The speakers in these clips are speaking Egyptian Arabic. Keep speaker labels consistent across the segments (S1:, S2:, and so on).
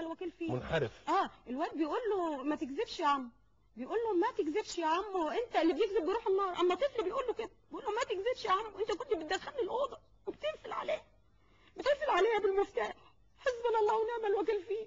S1: الوكيل فيه
S2: منحرف
S1: اه الواد بيقول له ما تكذبش يا عم بيقول له ما تكذبش يا عم وانت اللي بيكذب بيروح النار اما طفل بيقول له كده بيقول له ما تكذبش يا عم انت كنت بتدخلني الاوضه وبتقفل عليها بتقفل عليها بالمفتاح حسبنا الله ونعم الوكيل فيه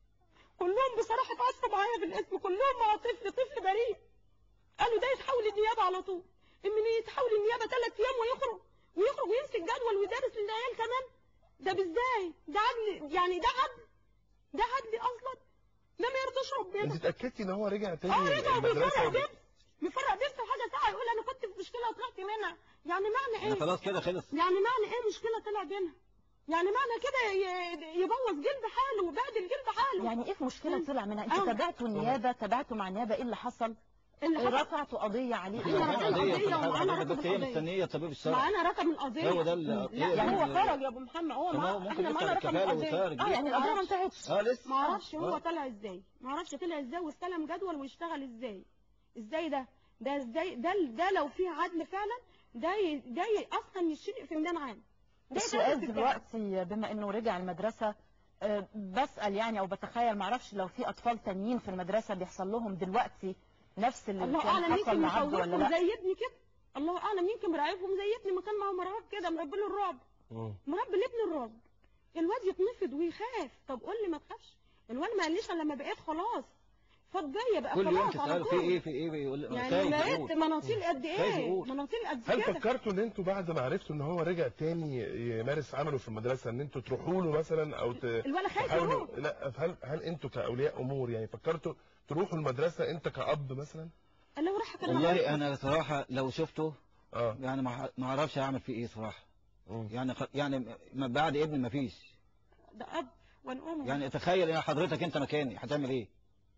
S1: كلهم بصراحه اتعصبوا معايا في الاسم كلهم مع طفل طفل بريء قالوا ده يتحول النيابه على طول من يتحول النيابه ثلاث ايام ويخرج ويخرج ويمسك جدول ويدرس للعيال كمان ده ازاي ده عدل يعني ده عدل ده عدل اصلا ده ما يرضيش ربنا
S2: انت اتاكدتي ان هو رجع تاني
S1: اه رجع بيفرق
S2: المدرسه
S1: بيرس بيفرق بيرس حاجه ساعه يقول انا كنت في مشكله وطلعت منها يعني معنى
S3: يعني
S1: ايه
S3: خلاص كده خلص
S1: يعني معنى ايه مشكله طلع منها يعني معنى كده ي- يبوظ جلد حاله وبهدل جلد حاله
S4: يعني ايه في مشكله طلع منها
S1: آه.
S4: انتوا تابعتوا النيابه تابعتوا مع النيابه ايه اللي حصل
S1: اللي حصل
S4: رفعتوا قضيه عليه
S1: إحنا
S4: ايه اللي
S1: عملنا
S4: حصل؟
S3: قضية في
S1: قضية
S3: الحالة
S1: ومعانا
S3: حضرتك
S1: رقم
S3: هي
S1: القضية.
S3: مستنية طبيب الشرع
S1: معانا رقم القضيه
S3: هو ده ال-
S1: لا
S3: هي
S1: ده هو
S3: ال-
S1: خرج يا ابو محمد هو
S3: طب
S1: ما
S3: هو ممكن
S1: احنا
S3: يفتح
S1: معانا رقم
S3: الكفالة
S1: القضيه
S3: ويخرج.
S1: اه يعني القضيه ما انتهتش
S3: اه لسه
S1: ما اعرفش هو
S3: آه.
S1: طلع ازاي ما اعرفش طلع ازاي واستلم جدول ويشتغل ازاي ازاي ده ده ازاي ده ده لو في عدل فعلا ده ي- ده ي- اصلا يشيل في ميدان عام ده
S4: السؤال
S1: يتعمل في
S4: دلوقتي بما انه رجع المدرسه آه، بسال يعني او بتخيل معرفش لو في اطفال تانيين في المدرسه بيحصل لهم دلوقتي نفس اللي
S1: الله
S4: كان
S1: اعلم
S4: حصل
S1: يمكن
S4: مع عبده ولا
S1: مخوفهم
S4: لا
S1: زي ابني كده الله اعلم يمكن مراقبهم زي ابني ما كان معاه مرات كده مربي له الرعب
S2: مم.
S1: مربي لابني الرعب الواد يتنفض ويخاف طب قول لي ما تخافش الواد ما قاليش الا لما بقيت خلاص فاض جايه بقى
S3: كل يوم
S1: خلاص على
S3: تسأله في
S1: طول.
S3: ايه في ايه بيقول
S1: يعني
S3: خايف
S1: بقيت
S3: يقول.
S1: مناطيل قد
S3: خايف
S1: ايه
S3: يقول.
S1: مناطيل قد
S2: هل
S1: كده
S2: فكرتوا ان انتوا بعد ما عرفتوا ان هو رجع تاني يمارس عمله في المدرسه ان انتوا تروحوا له مثلا او ت...
S1: الولد خايف
S2: تحاولوا
S1: يروح
S2: لا هل هل انتوا كاولياء امور يعني فكرتوا تروحوا المدرسه انت كاب مثلا
S1: لو راح كان
S3: والله انا صراحة لو شفته
S2: اه
S3: يعني ما ما اعرفش اعمل فيه ايه صراحة
S2: مم.
S3: يعني خ- يعني ما بعد ابني ما فيش
S1: ده اب ونقوم
S3: يعني تخيل يا حضرتك انت مكاني هتعمل ايه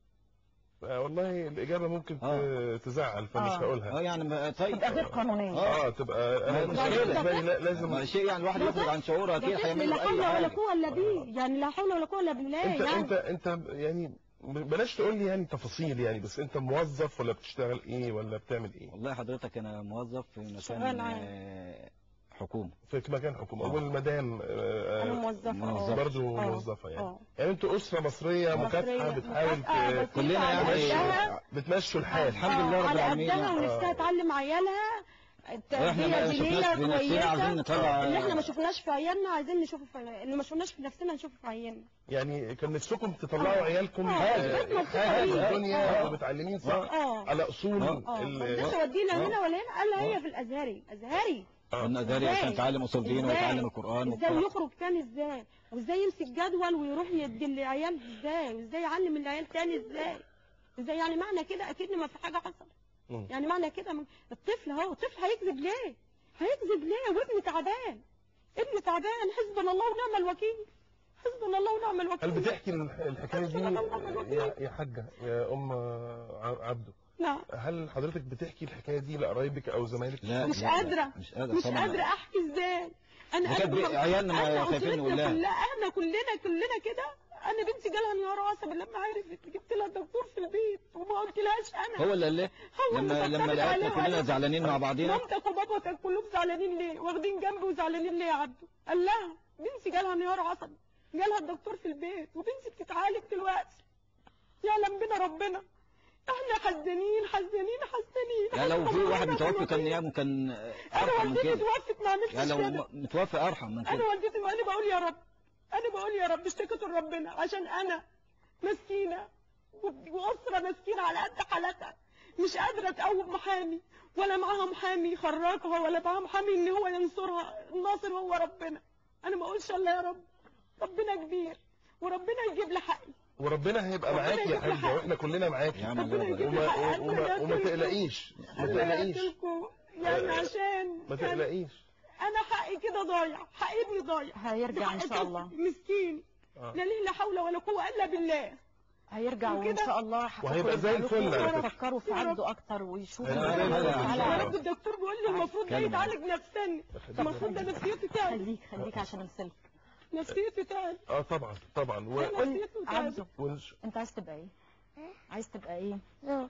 S2: آه، والله الاجابه ممكن ت-
S3: آه.
S2: تزعل فمش
S4: آه.
S2: هقولها
S3: اه يعني ما- طيب
S4: تبقى غير قانونيه
S2: اه تبقى انا
S3: ما-
S2: بالنسبة
S3: مشكلة.
S2: لي لا- لازم
S3: ما شيء يعني الواحد يخرج عن شعوره
S1: ده
S3: اكيد
S1: طفل
S3: هيعمل
S1: لا
S3: له
S1: حول
S3: اي
S1: ولا
S3: حاجة
S1: قوه الا بيه يعني لا حول ولا قوه الا بالله
S2: انت
S1: يعني
S2: انت انت يعني بلاش تقول لي يعني تفاصيل يعني بس انت موظف ولا بتشتغل ايه ولا بتعمل ايه
S3: والله حضرتك انا موظف في
S1: شغال
S3: مكان
S1: عام.
S3: آه، حكومة
S2: في مكان حكومه
S3: آه.
S2: والمدام آه،
S1: انا موظفه
S3: موظفة.
S1: اه
S2: برضه
S1: آه.
S2: موظفه يعني
S1: آه.
S2: يعني انتوا اسره مصريه مكافحه
S1: مصرية.
S2: بتحاول
S1: مكافحة
S2: ت-
S1: بسيطة
S3: كلنا
S1: على
S3: يعني
S1: قدها.
S2: بتمشوا الحال
S3: الحمد لله
S1: آه،
S3: رب
S1: على
S3: العالمين.
S1: قدها ونفسها
S2: آه.
S1: تعلم عيالها
S3: احنا
S1: التربيه
S3: ما
S1: دينيه
S3: شفناش في نفسنا عايزين
S1: كويسه
S3: نطلع
S1: اللي احنا ما شفناش في عيالنا عايزين نشوفه في اللي ما شفناش في نفسنا نشوفه في عيالنا
S2: يعني كان نفسكم تطلعوا
S1: آه.
S2: عيالكم
S1: آه.
S2: آه،
S1: بس ما
S2: حاجه في
S1: تخليش.
S2: الدنيا
S1: آه.
S2: ومتعلمين صح
S1: اه
S2: على اصول
S3: آه.
S1: اه
S2: ال-
S1: ما رضاش يودينا
S3: آه.
S1: هنا ولا هنا قال لها هي في الازهري ازهري
S2: آه.
S3: قلنا ذلك عشان
S1: إزاي؟
S3: نتعلم اصول دين
S1: إزاي؟
S3: ونتعلم القران
S1: ازاي
S3: والقرآن.
S1: يخرج تاني ازاي وازاي يمسك جدول ويروح يدي العيال ازاي وازاي يعلم العيال تاني ازاي ازاي يعني معنى كده اكيد ما في حاجه حصلت
S2: مم.
S1: يعني معنى كده من- الطفل اهو الطفل هيكذب ليه هيكذب ليه وابني تعبان ابني تعبان حسبنا الله ونعم الوكيل حسبنا الله ونعم
S2: هل
S1: الوكيل
S2: بتحكي الح- الحكايه دي يا يا حاجه يا ام ع- عبده
S1: لا
S2: هل حضرتك بتحكي الحكايه دي لقرايبك او زمايلك
S3: لا
S1: مش
S3: لا،
S1: قادرة.
S3: مش قادرة
S1: مش
S3: طبعا.
S1: قادرة احكي ازاي انا
S3: ده كانت
S1: أنا-
S3: بي- عيالنا ما
S1: أنا
S3: خايفين
S1: أسرتنا
S3: نقول لها.
S1: كلها احنا كلنا كلنا كده انا بنتي جالها انهيار عصبي لما عرفت جبت لها دكتور في البيت وما قلتلهاش انا
S3: هو اللي قال ليه
S1: هو اللي
S3: لما لما
S1: صدقت
S3: لقيتنا
S1: عليه
S3: كلنا
S1: وقال-
S3: زعلانين مع بعضينا
S1: مامتك وبابتك كلهم زعلانين ليه واخدين جنبي وزعلانين ليه يا عبده قال لها بنتي جالها انهيار عصبي جالها الدكتور في البيت وبنتي بتتعالج دلوقتي يعلم بنا ربنا احنا حزانين حزانين حزانين
S3: يعني لو في واحد
S1: ربنا
S3: متوفي كان
S1: يرحمه.
S3: يا كان
S1: انا
S3: ارحم من
S1: والدتي
S3: كده
S1: توفت ما عملتش
S3: يعني لو
S1: كده
S3: م- متوفي ارحم من
S1: انا
S3: كده
S1: والدتي ما انا بقول يا رب انا بقول يا رب اشتكيت لربنا عشان انا مسكينه و- واسره مسكينه على قد حالتها مش قادره تقوم محامي ولا معاها محامي يخرجها ولا معاها محامي ان هو ينصرها الناصر هو ربنا انا ما اقولش الا يا رب ربنا كبير وربنا يجيب لي حقي
S2: وربنا هيبقى
S1: ربنا
S2: معاكي يا
S1: يجيب لي
S2: حاجه
S1: حقي.
S2: واحنا كلنا معاكي
S3: يا عم
S1: ربنا
S3: الله
S1: يجيب
S3: يبارك.
S1: لي
S2: وما,
S1: حقي
S2: وما,
S1: أنا
S2: وما
S1: قلت لكم-
S2: تقلقيش ما
S1: أنا
S2: تقلقيش
S1: قلت لكم يعني عشان
S2: ما
S1: يعني
S2: تقلقيش
S1: انا حقي كده ضايع حق ابني ضايع
S4: هيرجع ان
S1: حق
S4: شاء الله
S1: مسكين
S2: آه.
S1: لا ليه لا حول ولا قوه الا بالله
S4: هيرجع وان
S1: وكده-
S4: شاء الله
S2: وهيبقى زي الفل على فكرة.
S4: يفكروا في عبده اكتر ويشوفوا
S2: هيبقى
S3: زي الفل
S1: يا
S3: على
S1: رب الدكتور بيقول لي المفروض ده
S3: كلمة.
S1: يتعالج نفسيا المفروض ده نفسيته تعب
S4: خليك خليك عشان السلك
S1: نفسيته تعب
S2: اه طبعا طبعا و...
S1: نفسيته تعب
S4: عبده
S2: ونش...
S4: انت عايز تبقى ايه عايز تبقى ايه
S5: ظابط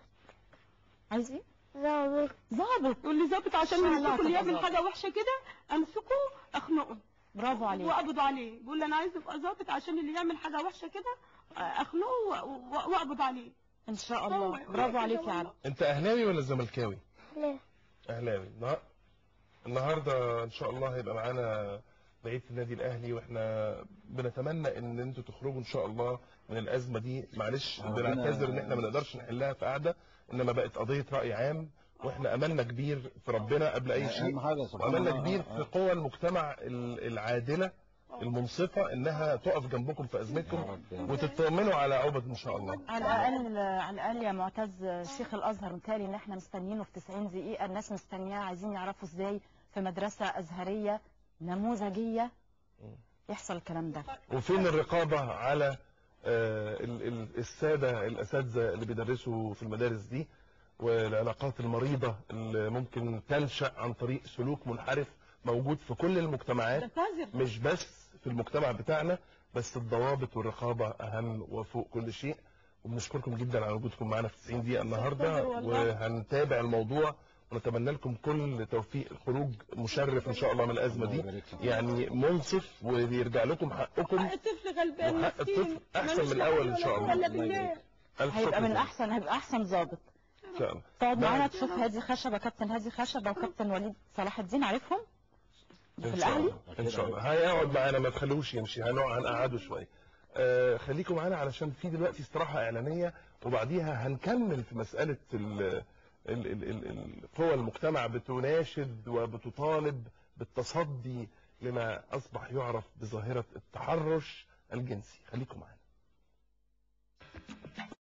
S4: عايز ايه
S5: ظابط
S1: ظابط يقول لي ظابط عشان
S4: إن شاء
S1: لما
S4: الله
S1: يمسكوا اللي
S4: هتبقى
S1: يعمل
S4: ظابط.
S1: حاجه وحشه كده امسكه اخنقه
S4: برافو عليك
S1: واقبض عليه بيقول لي انا عايز ابقى ظابط عشان اللي يعمل حاجه وحشه كده اخلوه و- و- واقبض عليه
S4: ان شاء
S1: هو
S4: الله
S1: يقول
S4: برافو
S1: كده
S4: عليك يا
S1: والله.
S4: علي
S2: انت اهلاوي ولا زملكاوي
S5: لا
S2: اهلاوي النها- النهارده ان شاء الله هيبقى معانا بقيه النادي الاهلي واحنا بنتمنى ان انتوا تخرجوا ان شاء الله من الازمه دي معلش
S3: ربنا-
S2: بنعتذر ان احنا ما نقدرش نحلها في قعده انما بقت قضيه راي عام واحنا املنا كبير في ربنا قبل اي شيء
S3: اهم حاجه سبحان
S2: واملنا
S3: الله
S2: كبير
S3: آه،
S2: في قوى المجتمع ال- العادله المنصفه انها تقف جنبكم في
S3: يا
S2: ازمتكم
S3: رب يا رب.
S2: وتطمنوا على عقبة ان شاء الله
S4: على الاقل على الاقل يا معتز شيخ الازهر متهيألي ان احنا مستنيينه في 90 دقيقه الناس مستنياه عايزين يعرفوا ازاي في مدرسه ازهريه نموذجيه يحصل الكلام ده
S2: وفين الرقابة على آه، ال- ال- السادة الأساتذة اللي بيدرسوا في المدارس دي والعلاقات المريضة اللي ممكن تنشأ عن طريق سلوك منحرف موجود في كل المجتمعات
S1: ده قذر
S2: مش بس في المجتمع بتاعنا بس الضوابط والرقابة أهم وفوق كل شيء وبنشكركم جدا على وجودكم معنا في 90 دقيقة النهاردة
S1: شكراً والله.
S2: وهنتابع الموضوع ونتمنى لكم كل توفيق خروج مشرف إن شاء الله من الأزمة
S3: الله
S2: دي
S3: يبارك فيك.
S2: يعني منصف ويرجع لكم حقكم
S1: حق الطفل غلبان
S2: وحق
S1: مسكين
S2: الطفل أحسن
S1: ملوش
S2: من
S1: لا
S2: الأول
S1: حول
S2: إن
S1: ولا
S2: شاء
S1: قوة
S2: الله.
S1: إلا
S3: الله
S1: بالله
S3: يبارك.
S2: ألف
S4: هيبقى
S2: شكر
S4: من
S2: لكم.
S4: احسن هيبقى احسن ضابط
S2: إن شاء الله
S4: تقعد
S2: بعد-
S4: معانا تشوف هادي خشبه كابتن هادي خشبه وكابتن وليد صلاح الدين عارفهم في
S2: إن شاء
S4: الاهلي
S2: الله إن شاء الله هيقعد معانا ما تخلوش يمشي هنقعد هنقعده شوية آه خليكم معانا علشان في دلوقتي استراحة إعلانية وبعديها هنكمل في مسألة ال ال ال ال ال قوى المجتمع بتناشد وبتطالب بالتصدي لما أصبح يعرف بظاهرة التحرش الجنسي خليكم معانا